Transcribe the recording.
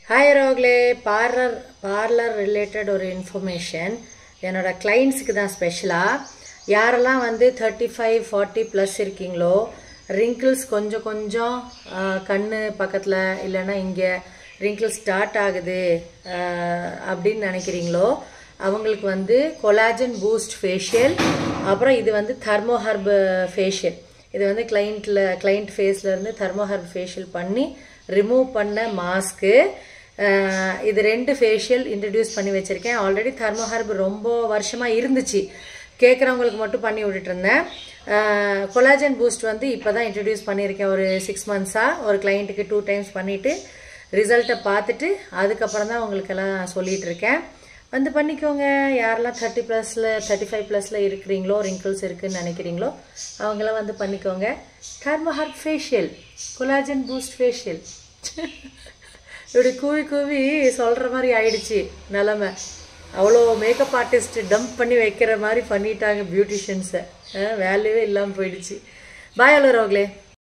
hi ரோக்லே parlour parlour related ஒரு information என்னோட கிளைண்ட்ஸுக்கு தான் ஸ்பெஷலாக யாரெல்லாம் வந்து தேர்ட்டி ஃபைவ் ஃபார்ட்டி ப்ளஸ் இருக்கீங்களோ ரிங்கிள்ஸ் கொஞ்சம் கொஞ்சம் கண் பக்கத்தில் இல்லைன்னா இங்கே ரிங்கிள்ஸ் ஸ்டார்ட் ஆகுது ஆஹ், அப்படின்னு நினைக்கிறீங்களோ அவங்களுக்கு வந்து கொலாஜன் பூஸ்ட் ஃபேஷியல் அப்புறம் இது வந்து தெர்மோ ஹர்ப் ஃபேஷியல் இது வந்து கிளைண்ட்டில் கிளைண்ட் ஃபேஸ்லேருந்து தெர்மோ ஹர்ப் ஃபேஷியல் பண்ணி ரிமூவ் பண்ண மாஸ்க்கு இது ரெண்டு ஃபேஷியல் இன்ட்ரடியூஸ் பண்ணி வச்சுருக்கேன் ஆல்ரெடி தெர்மோ ஹர்ப் ரொம்ப வருஷமாக இருந்துச்சு கேட்குறவங்களுக்கு மட்டும் பண்ணி விட்டுட்டு இருந்தேன் கொலாஜன் பூஸ்ட் வந்து இப்போ தான் இன்ட்ரடியூஸ் பண்ணியிருக்கேன் ஒரு சிக்ஸ் மந்த்ஸாக ஒரு கிளைண்ட்டுக்கு டூ டைம்ஸ் பண்ணிவிட்டு ரிசல்ட்டை பார்த்துட்டு அதுக்கப்புறம் தான் உங்களுக்கெல்லாம் சொல்லிகிட்டு இருக்கேன் வந்து பண்ணிக்கோங்க யாரெல்லாம் தேர்ட்டி ப்ளஸில் தேர்ட்டி ஃபைவ் ப்ளஸில் இருக்கிறீங்களோ ரிங்கிள்ஸ் இருக்குன்னு நினைக்கிறீங்களோ அவங்களாம் வந்து பண்ணிக்கோங்க தெர்மோஹார்ட் ஃபேஷியல் கொலாஜன் பூஸ்ட் ஃபேஷியல் இப்படி கூவி கூவி சொல்கிற மாதிரி ஆயிடுச்சு நிலமை அவ்வளோ மேக்கப் ஆர்டிஸ்ட் டம்ப் பண்ணி வைக்கிற மாதிரி பண்ணிட்டாங்க பியூட்டிஷியன்ஸை வேல்யூவே இல்லாமல் போயிடுச்சு பாய் அவ்வளோ ரோக்லே